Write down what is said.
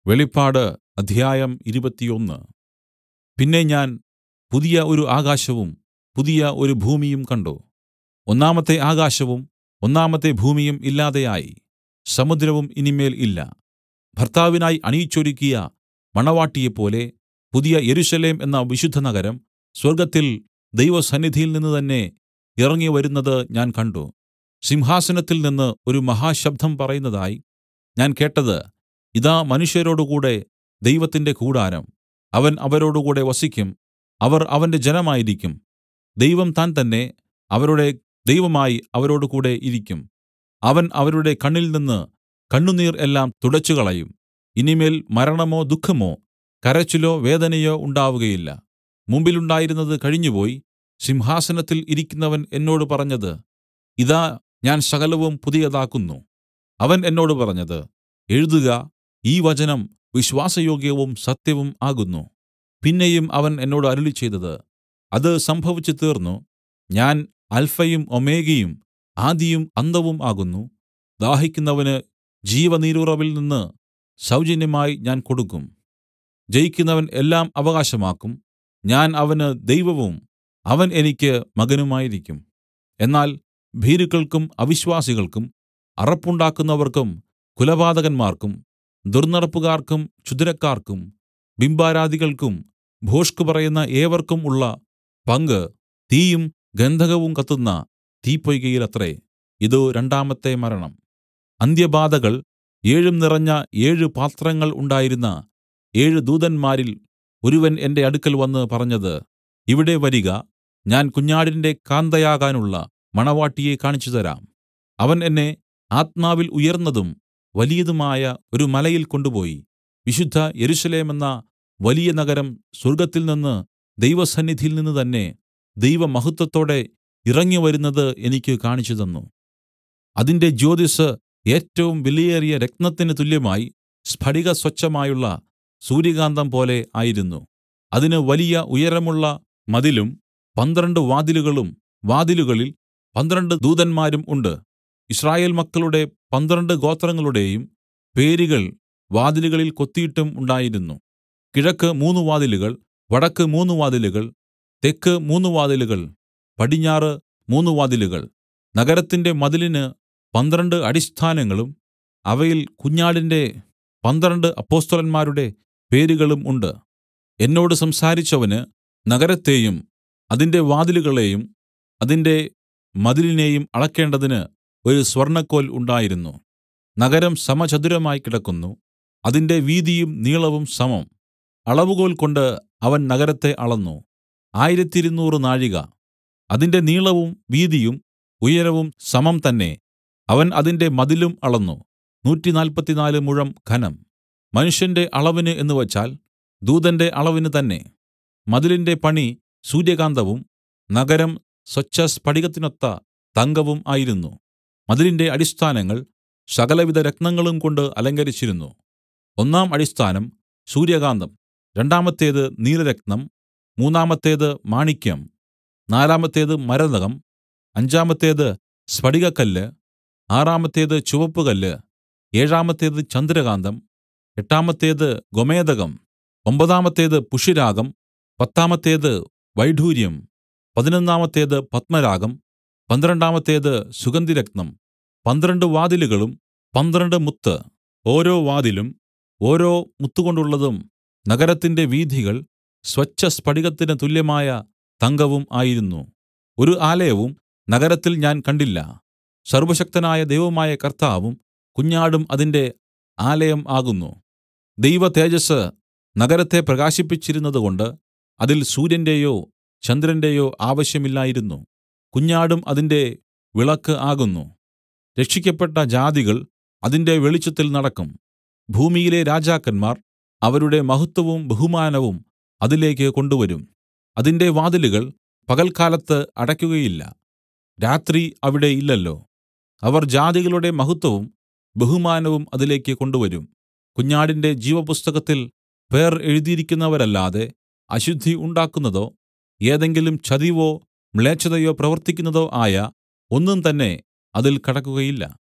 വെളിപ്പാട് അധ്യായം ഇരുപത്തിയൊന്ന് പിന്നെ ഞാൻ പുതിയ ഒരു ആകാശവും പുതിയ ഒരു ഭൂമിയും കണ്ട് ഒന്നാമത്തെ ആകാശവും ഒന്നാമത്തെ ഭൂമിയും ഇല്ലാതെയായി സമുദ്രവും ഇനി മേൽ ഇല്ല ഭർത്താവിനായി അണിയിച്ചൊരുക്കിയ മണവാട്ടിയെപ്പോലെ പുതിയ യെരൂശലേം എന്ന വിശുദ്ധനഗരം സ്വർഗ്ഗത്തിൽ ദൈവസന്നിധിയിൽനിന്ന് തന്നെ ഇറങ്ങി വരുന്നത് ഞാൻ കണ്ട് സിംഹാസനത്തിൽ നിന്ന് ഒരു മഹാശബ്ദം പറയുന്നതായി ഞാൻ കേട്ടത് ഇതാ മനുഷ്യരോടുകൂടെ ദൈവത്തിന്റെ കൂടാരം അവൻ അവരോടുകൂടെ വസിക്കും അവർ അവന്റെ ജനമായിരിക്കും ദൈവം താൻ തന്നെ അവരുടെ ദൈവമായി അവരോടുകൂടെ ഇരിക്കും അവൻ അവരുടെ കണ്ണിൽനിന്ന് കണ്ണുനീർ എല്ലാം തുടച്ചുകളയും ഇനി മേൽ മരണമോ ദുഃഖമോ കരച്ചിലോ വേദനയോ ഉണ്ടാവുകയില്ല മുമ്പിലുണ്ടായിരുന്നത് കഴിഞ്ഞുപോയി സിംഹാസനത്തിൽ ഇരിക്കുന്നവൻ എന്നോട് പറഞ്ഞത് ഇതാ ഞാൻ സകലവും പുതിയതാക്കുന്നു അവൻ എന്നോട് പറഞ്ഞത് എഴുതുക ഈ വചനം വിശ്വാസയോഗ്യവും സത്യവും ആകുന്നു പിന്നെയും അവൻ എന്നോട് അരുളിച്ചെയ്തത് അത് സംഭവിച്ചുതീർന്നു ഞാൻ അല്ഫയും ഓമേഗയും ആദിയും അന്തവും ആകുന്നു ദാഹിക്കുന്നവന് ജീവനീരുറവിൽ നിന്ന് സൗജന്യമായി ഞാൻ കൊടുക്കും ജയിക്കുന്നവൻ എല്ലാം അവകാശമാക്കും ഞാൻ അവന് ദൈവവും അവൻ എനിക്ക് മകനുമായിരിക്കും എന്നാൽ ഭീരുക്കൾക്കും അവിശ്വാസികൾക്കും അറപ്പുണ്ടാക്കുന്നവർക്കും കുലപാതകന്മാർക്കും ദുർന്നടപ്പുകാർക്കും ക്ഷുദ്രക്കാർക്കും ബിംബാരാധികൾക്കും ഭോഷ്ക് പറയുന്ന ഏവർക്കും ഉള്ള പങ്ക് തീയും ഗന്ധകവും കത്തുന്ന തീപ്പൊയ്കയിലത്രേ ഇതു രണ്ടാമത്തെ മരണം അന്ത്യബാധകൾ ഏഴും നിറഞ്ഞ ഏഴ് പാത്രങ്ങൾ ഉണ്ടായിരുന്ന ഏഴ് ദൂതന്മാരിൽ ഒരുവൻ എന്റെ അടുക്കൽ വന്ന് പറഞ്ഞത് ഇവിടെ വരിക ഞാൻ കുഞ്ഞാടിന്റെ കാന്തയാകാനുള്ള മണവാട്ടിയെ കാണിച്ചുതരാം അവൻ എന്നെ ആത്മാവിൽ ഉയർന്നതും വലിയതുമായ ഒരു മലയിൽ കൊണ്ടുപോയി വിശുദ്ധ യെരൂശലേമെന്ന വലിയ നഗരം സ്വർഗ്ഗത്തിൽനിന്ന് ദൈവസന്നിധിയിൽ നിന്ന് തന്നെ ദൈവമഹത്വത്തോടെ ഇറങ്ങിവരുന്നത് എനിക്ക് കാണിച്ചുതന്നു അതിന്റെ ജ്യോതിസ്സ് ഏറ്റവും വിലയേറിയ രത്നത്തിന് തുല്യമായി സ്ഫടിക സ്വച്ഛമായുള്ള സൂര്യകാന്തം പോലെ ആയിരുന്നു അതിന് വലിയ ഉയരമുള്ള മതിലും പന്ത്രണ്ട് വാതിലുകളും വാതിലുകളിൽ പന്ത്രണ്ട് ദൂതന്മാരും ഉണ്ട് ഇസ്രായേൽ മക്കളുടെ പന്ത്രണ്ട് ഗോത്രങ്ങളുടെയും പേരുകൾ വാതിലുകളിൽ കൊത്തിയിട്ടും ഉണ്ടായിരുന്നു കിഴക്ക് മൂന്ന് വാതിലുകൾ വടക്ക് മൂന്ന് വാതിലുകൾ തെക്ക് മൂന്ന് വാതിലുകൾ പടിഞ്ഞാറ് മൂന്ന് വാതിലുകൾ നഗരത്തിന്റെ മതിലിന് പന്ത്രണ്ട് അടിസ്ഥാനങ്ങളും അവയിൽ കുഞ്ഞാടിന്റെ പന്ത്രണ്ട് അപ്പൊസ്തലന്മാരുടെ പേരുകളും ഉണ്ട് എന്നോട് സംസാരിച്ചവന് നഗരത്തെയും അതിന്റെ വാതിലുകളെയും അതിന്റെ മതിലിനെയും അളക്കേണ്ടതിന് ഒരു സ്വർണ്ണക്കോൽ ഉണ്ടായിരുന്നു നഗരം സമചതുരമായി കിടക്കുന്നു അതിന്റെ വീതിയും നീളവും സമം അളവുകോൽ കൊണ്ട് അവൻ നഗരത്തെ അളന്നു ആയിരത്തിരുനൂറ് നാഴിക അതിന്റെ നീളവും വീതിയും ഉയരവും സമം തന്നെ അവൻ അതിന്റെ മതിലും അളന്നു നൂറ്റിനാല്പത്തിനാല് മുഴം ഘനം മനുഷ്യന്റെ അളവിന് എന്നുവച്ചാൽ ദൂതന്റെ അളവിന് തന്നെ മതിലിന്റെ പണി സൂര്യകാന്തവും നഗരം സ്വച്ഛസ്ഫടികത്തിനൊത്ത തങ്കവും ആയിരുന്നു മതിലിന്റെ അടിസ്ഥാനങ്ങൾ സകലവിധ രത്നങ്ങളും കൊണ്ട് അലങ്കരിച്ചിരുന്നു ഒന്നാം അടിസ്ഥാനം സൂര്യകാന്തം രണ്ടാമത്തേത് നീലരത്നം മൂന്നാമത്തേത് മാണിക്യം നാലാമത്തേത് മരതകം അഞ്ചാമത്തേത് സ്ഫടികക്കല്ല് ആറാമത്തേത് ചുവപ്പുകല്ല് ഏഴാമത്തേത് ചന്ദ്രകാന്തം എട്ടാമത്തേത് ഗോമേദകം ഒമ്പതാമത്തേത് പുഷ്യരാഗം പത്താമത്തേത് വൈഢൂര്യം പതിനൊന്നാമത്തേത് പത്മരാഗം പന്ത്രണ്ടാമത്തേത് സുഗന്ധിരത്നം പന്ത്രണ്ട് വാതിലുകളും പന്ത്രണ്ട് മുത്ത് ഓരോ വാതിലും ഓരോ മുത്തുകൊണ്ടുള്ളതും നഗരത്തിന്റെ വീഥികൾ സ്വച്ഛസ്ഫടികത്തിന് തുല്യമായ തങ്കവും ആയിരുന്നു ഒരു ആലയവും നഗരത്തിൽ ഞാൻ കണ്ടില്ല സർവശക്തനായ ദൈവമായ കർത്താവും കുഞ്ഞാടും അതിന്റെ ആലയം ആകുന്നു ദൈവ തേജസ്സ് നഗരത്തെ പ്രകാശിപ്പിച്ചിരുന്നതുകൊണ്ട് അതിൽ സൂര്യന്റെയോ ചന്ദ്രന്റെയോ ആവശ്യമില്ലായിരുന്നു കുഞ്ഞാടും അതിന്റെ വിളക്ക് ആകുന്നു രക്ഷിക്കപ്പെട്ട ജാതികൾ അതിന്റെ വെളിച്ചത്തിൽ നടക്കും ഭൂമിയിലെ രാജാക്കന്മാർ അവരുടെ മഹത്വവും ബഹുമാനവും അതിലേക്ക് കൊണ്ടുവരും അതിന്റെ വാതിലുകൾ പകൽക്കാലത്ത് അടയ്ക്കുകയില്ല രാത്രി അവിടെ ഇല്ലല്ലോ അവർ ജാതികളുടെ മഹത്വവും ബഹുമാനവും അതിലേക്ക് കൊണ്ടുവരും കുഞ്ഞാടിന്റെ ജീവപുസ്തകത്തിൽ പേർ എഴുതിയിരിക്കുന്നവരല്ലാതെ അശുദ്ധി ഉണ്ടാക്കുന്നതോ ഏതെങ്കിലും ചതിവോ മ്ലേച്ഛതയോ പ്രവർത്തിക്കുന്നതോ ആയ ഒന്നും തന്നെ അതിൽ കടക്കുകയില്ല